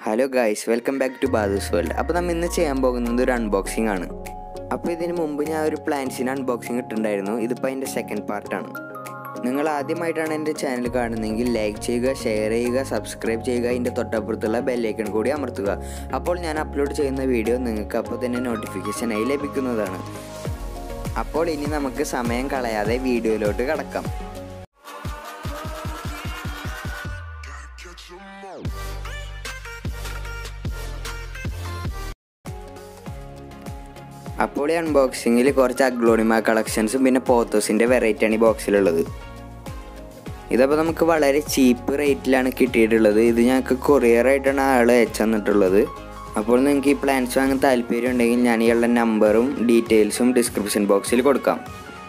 hello guys welcome back to Badhoos world അപ്പോൾ നമ്മൾ ഇന്ന് ചെയ്യാൻ പോകുന്നത് ഒരു അൺബോക്സിംഗ് ആണ് അപ്പോൾ ഇതിന് മുമ്പ് ഞാൻ ഒരു പ്ലാൻസിന് അൺബോക്സിംഗ് ഇട്ടിട്ടുണ്ടായിരുന്നു ഇതിപ്പോൾ അതിൻ്റെ സെക്കൻഡ് പാർട്ടാണ് നിങ്ങൾ ആദ്യമായിട്ടാണ് എൻ്റെ ചാനൽ കാണുന്നതെങ്കിൽ ലൈക്ക് ചെയ്യുക ഷെയർ ചെയ്യുക സബ്സ്ക്രൈബ് ചെയ്യുക അതിൻ്റെ തൊട്ടപ്പുറത്തുള്ള ബെല്ലൈക്കൺ കൂടി അമർത്തുക അപ്പോൾ ഞാൻ അപ്ലോഡ് ചെയ്യുന്ന വീഡിയോ നിങ്ങൾക്ക് അപ്പോൾ തന്നെ നോട്ടിഫിക്കേഷനായി ലഭിക്കുന്നതാണ് അപ്പോൾ ഇനി നമുക്ക് സമയം കളയാതെ വീഡിയോയിലോട്ട് കടക്കാം അപ്പോൾ ഈ അൺബോക്സിങ്ങിൽ കുറച്ച് അഗ്ലോണിമ കളക്ഷൻസും പിന്നെ പോത്തോസിൻ്റെ വെറൈറ്റിയാണ് ഈ ബോക്സിലുള്ളത് ഇതപ്പോൾ നമുക്ക് വളരെ ചീപ്പ് റേറ്റിലാണ് കിട്ടിയിട്ടുള്ളത് ഇത് ഞങ്ങൾക്ക് കൊറിയറായിട്ടാണ് ആൾ അയച്ചു തന്നിട്ടുള്ളത് അപ്പോൾ നിങ്ങൾക്ക് ഈ പ്ലാൻസ് വാങ്ങാൻ താല്പര്യം ഉണ്ടെങ്കിൽ ഞാൻ ഇയാളുടെ നമ്പറും ഡീറ്റെയിൽസും ഡിസ്ക്രിപ്ഷൻ ബോക്സിൽ കൊടുക്കാം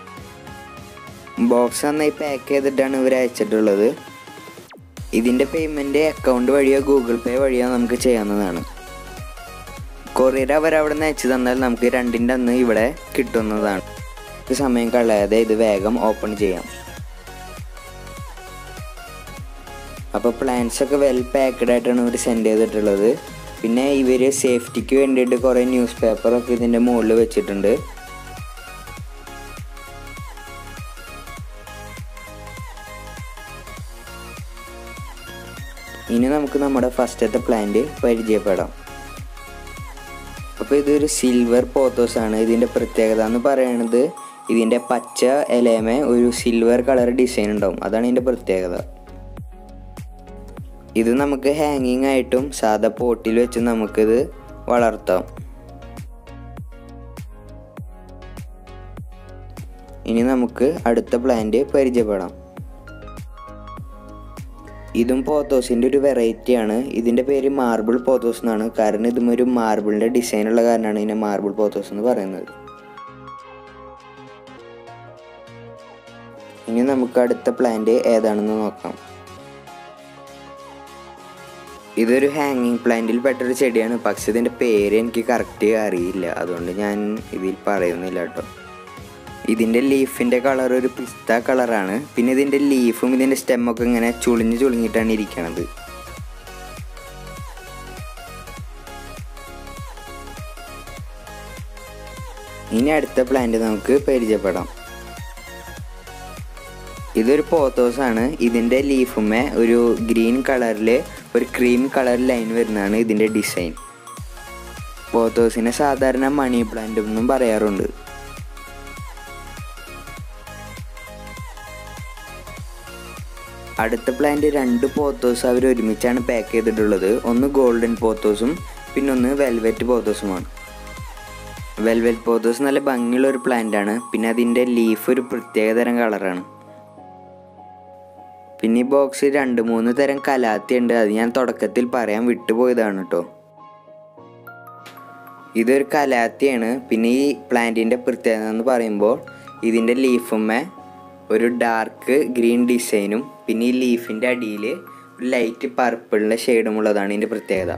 ബോക്സ് നന്നായി പാക്ക് ചെയ്തിട്ടാണ് ഇവർ അയച്ചിട്ടുള്ളത് ഇതിൻ്റെ പേയ്മെൻറ്റ് അക്കൗണ്ട് വഴിയോ ഗൂഗിൾ പേ വഴിയോ നമുക്ക് ചെയ്യാവുന്നതാണ് കൊറിയർ അവർ അവിടെ നിന്ന് അയച്ചു തന്നാൽ നമുക്ക് രണ്ടിൻ്റെ അന്ന് ഇവിടെ കിട്ടുന്നതാണ് ഈ സമയം കളയാതെ ഇത് വേഗം ഓപ്പൺ ചെയ്യാം അപ്പോൾ പ്ലാൻസ് ഒക്കെ വെൽ പാക്ക്ഡ് ആയിട്ടാണ് ഇവർ സെൻഡ് ചെയ്തിട്ടുള്ളത് പിന്നെ ഇവർ സേഫ്റ്റിക്ക് വേണ്ടിയിട്ട് കുറേ ന്യൂസ് പേപ്പറൊക്കെ ഇതിൻ്റെ മുകളിൽ വെച്ചിട്ടുണ്ട് ഇനി നമുക്ക് നമ്മുടെ ഫസ്റ്റത്തെ പ്ലാന്റ് പരിചയപ്പെടാം അപ്പോൾ ഇതൊരു സിൽവർ പോത്തോസ് ആണ് ഇതിൻ്റെ പ്രത്യേകത എന്ന് പറയുന്നത് ഇതിൻ്റെ പച്ച ഇലയമേ ഒരു സിൽവർ കളർ ഡിസൈൻ ഉണ്ടാവും അതാണ് ഇതിൻ്റെ പ്രത്യേകത ഇത് നമുക്ക് ഹാങ്ങിങ് ആയിട്ടും സാധാ പോട്ടിൽ വെച്ച് നമുക്കിത് വളർത്താം ഇനി നമുക്ക് അടുത്ത പ്ലാന്റ് പരിചയപ്പെടാം ഇതും പോത്തോസിൻ്റെ ഒരു വെറൈറ്റിയാണ് ഇതിൻ്റെ പേര് മാർബിൾ പോത്തോസ് എന്നാണ് കാരണം ഇതും ഒരു മാർബിളിൻ്റെ ഡിസൈൻ ഉള്ള കാരണമാണ് ഇതിനെ മാർബിൾ പോത്തോസ് എന്ന് പറയുന്നത് ഇനി നമുക്ക് അടുത്ത പ്ലാന്റ് ഏതാണെന്ന് നോക്കാം ഇതൊരു ഹാങ്ങിങ് പ്ലാന്റിൽ പെട്ടൊരു ചെടിയാണ് പക്ഷെ ഇതിൻ്റെ പേര് എനിക്ക് കറക്റ്റ് അറിയില്ല അതുകൊണ്ട് ഞാൻ ഇതിൽ പറയുന്നില്ല കേട്ടോ ഇതിൻ്റെ ലീഫിൻ്റെ കളർ ഒരു പിസ്ത കളറാണ് പിന്നെ ഇതിൻ്റെ ലീഫും ഇതിൻ്റെ സ്റ്റെമ്മൊക്കെ ഇങ്ങനെ ചുളിഞ്ഞ് ചുളിഞ്ഞിട്ടാണ് ഇരിക്കണത് ഇനി അടുത്ത പ്ലാന്റ് നമുക്ക് പരിചയപ്പെടാം ഇതൊരു പോത്തോസാണ് ഇതിൻ്റെ ലീഫുമേ ഒരു ഗ്രീൻ കളറിൽ ഒരു ക്രീം കളർ ലൈൻ വരുന്നതാണ് ഇതിൻ്റെ ഡിസൈൻ പോത്തോസിനെ സാധാരണ മണി പ്ലാന്റ് എന്നും പറയാറുണ്ട് അടുത്ത പ്ലാന്റ് രണ്ട് പോത്തോസ് അവർ ഒരുമിച്ചാണ് പാക്ക് ചെയ്തിട്ടുള്ളത് ഒന്ന് ഗോൾഡൻ പോത്തോസും പിന്നെ ഒന്ന് വെൽവെറ്റ് പോത്തോസുമാണ് വെൽവെറ്റ് പോത്തോസ് നല്ല ഭംഗിയുള്ള ഒരു പ്ലാന്റ് ആണ് പിന്നെ അതിൻ്റെ ലീഫ് ഒരു പ്രത്യേകതരം കളറാണ് പിന്നെ ഈ ബോക്സ് രണ്ട് മൂന്ന് തരം കലാത്തി ഉണ്ട് അത് ഞാൻ തുടക്കത്തിൽ പറയാൻ വിട്ടുപോയതാണ് കേട്ടോ ഇതൊരു കലാത്തിയാണ് പിന്നെ ഈ പ്ലാന്റിൻ്റെ പ്രത്യേകത എന്ന് പറയുമ്പോൾ ഇതിൻ്റെ ലീഫുമ്മേ ഒരു ഡാർക്ക് ഗ്രീൻ ഡിസൈനും പിന്നെ ഈ ലീഫിൻ്റെ അടിയിൽ ഒരു ലൈറ്റ് പർപ്പിളിൻ്റെ ഷെയ്ഡും ഉള്ളതാണ് ഇതിൻ്റെ പ്രത്യേകത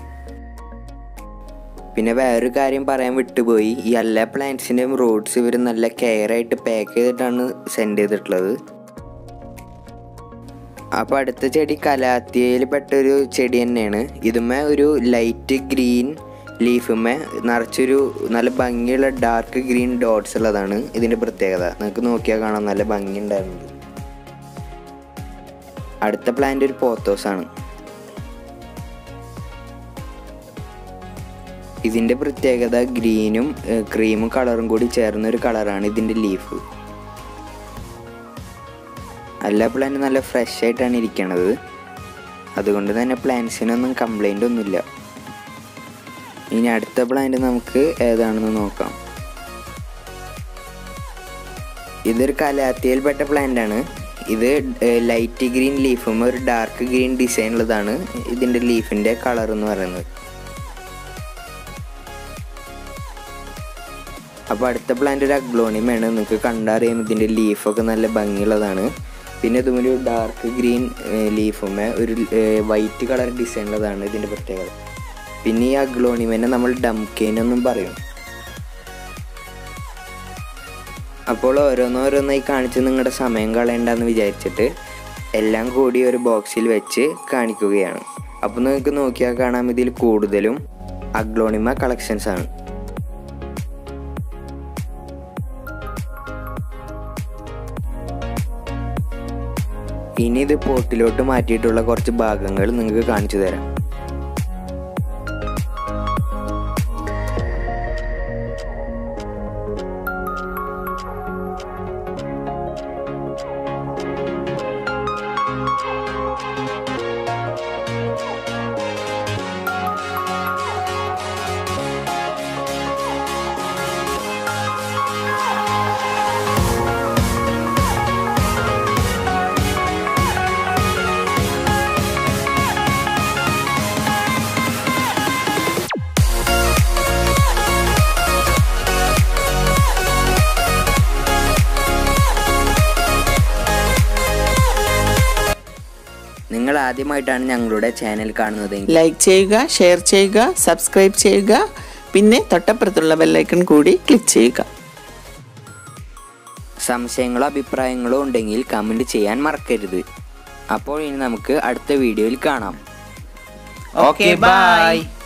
പിന്നെ വേറൊരു കാര്യം പറയാൻ വിട്ടുപോയി ഈ എല്ലാ പ്ലാന്റ്സിൻ്റെയും റൂട്ട്സ് ഇവർ നല്ല കെയർ ആയിട്ട് പാക്ക് ചെയ്തിട്ടാണ് സെൻഡ് ചെയ്തിട്ടുള്ളത് അപ്പോൾ അടുത്ത ചെടി കലാത്തിയയിൽ പെട്ടൊരു ചെടി തന്നെയാണ് ഇതുമേ ഒരു ലൈറ്റ് ഗ്രീൻ ലീഫുമേ നിറച്ചൊരു നല്ല ഭംഗിയുള്ള ഡാർക്ക് ഗ്രീൻ ഡോട്ട്സ് ഉള്ളതാണ് ഇതിൻ്റെ പ്രത്യേകത നിങ്ങൾക്ക് നോക്കിയാൽ കാണാം നല്ല ഭംഗി ഉണ്ടായിരുന്നത് അടുത്ത പ്ലാന്റ് ഒരു പോത്തോസാണ് ഇതിൻ്റെ പ്രത്യേകത ഗ്രീനും ക്രീമും കളറും കൂടി ചേർന്ന ഒരു കളറാണ് ഇതിൻ്റെ ലീഫ് എല്ലാ പ്ലാന്റ് നല്ല ഫ്രഷ് ആയിട്ടാണ് ഇരിക്കണത് അതുകൊണ്ട് തന്നെ പ്ലാന്റ്സിനൊന്നും കംപ്ലൈൻ്റ് ഒന്നുമില്ല ഇനി അടുത്ത പ്ലാന്റ് നമുക്ക് ഏതാണെന്ന് നോക്കാം ഇതൊരു കലാത്തിയിൽപ്പെട്ട പ്ലാന്റ് ആണ് ഇത് ലൈറ്റ് ഗ്രീൻ ലീഫും ഒരു ഡാർക്ക് ഗ്രീൻ ഡിസൈൻ ഉള്ളതാണ് ഇതിൻ്റെ ലീഫിൻ്റെ കളർ എന്ന് പറയുന്നത് അപ്പോൾ അടുത്ത പ്ലാന്റ് ഒരു അഗ്ലോണിമയാണ് നിങ്ങൾക്ക് കണ്ടറിയാം ഇതിൻ്റെ ലീഫൊക്കെ നല്ല ഭംഗിയുള്ളതാണ് പിന്നെ ഇതുമൊരു ഡാർക്ക് ഗ്രീൻ ലീഫുമേ ഒരു വൈറ്റ് കളർ ഡിസൈൻ ഉള്ളതാണ് ഇതിൻ്റെ പ്രത്യേകത പിന്നെ ഈ അഗ്ലോണിമനെ നമ്മൾ ഡംകെയിൻ എന്നും പറയും അപ്പോൾ ഓരോന്നോരോന്നായി കാണിച്ച് നിങ്ങളുടെ സമയം കളയണ്ടെന്ന് വിചാരിച്ചിട്ട് എല്ലാം കൂടി ഒരു ബോക്സിൽ വെച്ച് കാണിക്കുകയാണ് അപ്പോൾ നിങ്ങൾക്ക് നോക്കിയാൽ കാണാം ഇതിൽ കൂടുതലും അഗ്ലോണിമ കളക്ഷൻസ് ആണ് ഇനി ഇത് പോട്ടിലോട്ട് മാറ്റിയിട്ടുള്ള കുറച്ച് ഭാഗങ്ങൾ നിങ്ങൾക്ക് കാണിച്ചു തരാം നിങ്ങൾ ആദ്യമായിട്ടാണ് ഞങ്ങളുടെ ചാനൽ കാണുന്നതെങ്കിൽ ലൈക്ക് ചെയ്യുക ഷെയർ ചെയ്യുക സബ്സ്ക്രൈബ് ചെയ്യുക പിന്നെ തൊട്ടപ്പുറത്തുള്ള ബെല്ലൈക്കൺ കൂടി ക്ലിക്ക് ചെയ്യുക സംശയങ്ങളോ അഭിപ്രായങ്ങളോ ഉണ്ടെങ്കിൽ കമൻറ്റ് ചെയ്യാൻ മറക്കരുത് അപ്പോൾ ഇനി നമുക്ക് അടുത്ത വീഡിയോയിൽ കാണാം ഓക്കെ ബൈ